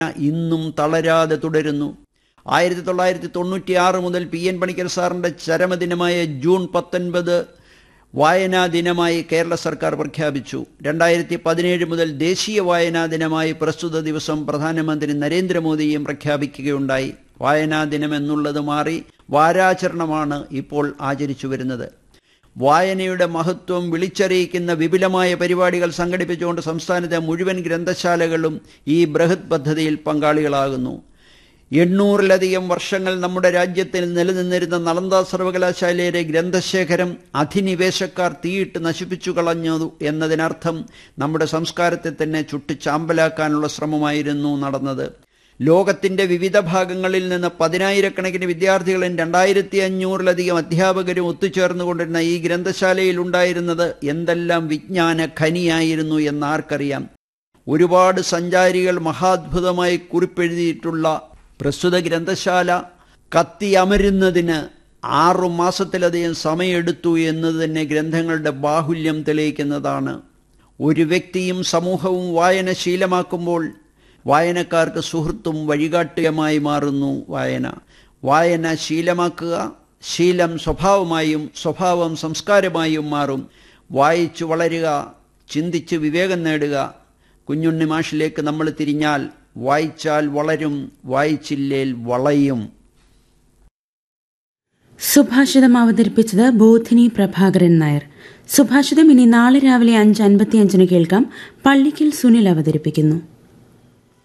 ഇന്നും തളരാതെ തുടരുന്നു ആയിരത്തി തൊള്ളായിരത്തി തൊണ്ണൂറ്റി ആറ് മുതൽ പി എൻ പണിക്കർ സാറിന്റെ ചരമദിനമായ ജൂൺ പത്തൊൻപത് വായനാ ദിനമായി കേരള സർക്കാർ പ്രഖ്യാപിച്ചു രണ്ടായിരത്തി പതിനേഴ് മുതൽ ദേശീയ വായനാ ദിനമായി പ്രസ്തുത ദിവസം പ്രധാനമന്ത്രി നരേന്ദ്രമോദിയും പ്രഖ്യാപിക്കുകയുണ്ടായി വായനാ ദിനം എന്നുള്ളത് മാറി വാരാചരണമാണ് ഇപ്പോൾ ആചരിച്ചു വരുന്നത് വായനയുടെ മഹത്വം വിളിച്ചറിയിക്കുന്ന വിപുലമായ പരിപാടികൾ സംഘടിപ്പിച്ചുകൊണ്ട് സംസ്ഥാനത്തെ മുഴുവൻ ഗ്രന്ഥശാലകളും ഈ ബൃഹത് പദ്ധതിയിൽ പങ്കാളികളാകുന്നു എണ്ണൂറിലധികം വർഷങ്ങൾ നമ്മുടെ രാജ്യത്തിൽ നിലനിന്നിരുന്ന നളന്ദ സർവകലാശാലയിലെ ഗ്രന്ഥശേഖരം അധിനിവേശക്കാർ തീയിട്ട് നശിപ്പിച്ചു കളഞ്ഞു എന്നതിനർത്ഥം നമ്മുടെ സംസ്കാരത്തെ തന്നെ ചുട്ടിച്ചാമ്പലാക്കാനുള്ള ശ്രമമായിരുന്നു നടന്നത് ലോകത്തിന്റെ വിവിധ ഭാഗങ്ങളിൽ നിന്ന് പതിനായിരക്കണക്കിന് വിദ്യാർത്ഥികളും രണ്ടായിരത്തി അഞ്ഞൂറിലധികം അധ്യാപകരും ഒത്തുചേർന്നുകൊണ്ടിരുന്ന ഈ ഗ്രന്ഥശാലയിൽ ഉണ്ടായിരുന്നത് എന്തെല്ലാം വിജ്ഞാന ഖനിയായിരുന്നു എന്നാർക്കറിയാം ഒരുപാട് സഞ്ചാരികൾ മഹാത്ഭുതമായി കുറിപ്പെഴുതിയിട്ടുള്ള പ്രസ്തുത ഗ്രന്ഥശാല കത്തിയമരുന്നതിന് ആറു മാസത്തിലധികം സമയമെടുത്തു എന്നത് തന്നെ ഗ്രന്ഥങ്ങളുടെ ബാഹുല്യം തെളിയിക്കുന്നതാണ് ഒരു വ്യക്തിയും സമൂഹവും വായന ശീലമാക്കുമ്പോൾ വായനക്കാർക്ക് സുഹൃത്തും വഴികാട്ടിയുമായി മാറുന്നു വായന വായന ശീലമാക്കുക ശീലം സ്വഭാവമായും സ്വഭാവം സംസ്കാരമായും മാറും വായിച്ചു വളരുക ചിന്തിച്ച് വിവേകം നേടുക കുഞ്ഞുണ്ണി മാഷിലേക്ക് നമ്മൾ തിരിഞ്ഞാൽ വായിച്ചാൽ വളരും വായിച്ചില്ലേൽ വളയും സുഭാഷിതം അവതരിപ്പിച്ചത് ബോധിനി പ്രഭാകരൻ നായർ സുഭാഷിതം ഇനി നാളെ രാവിലെ അഞ്ച് അൻപത്തിയഞ്ചിന് കേൾക്കാം പള്ളിക്കൽ സുനിൽ അവതരിപ്പിക്കുന്നു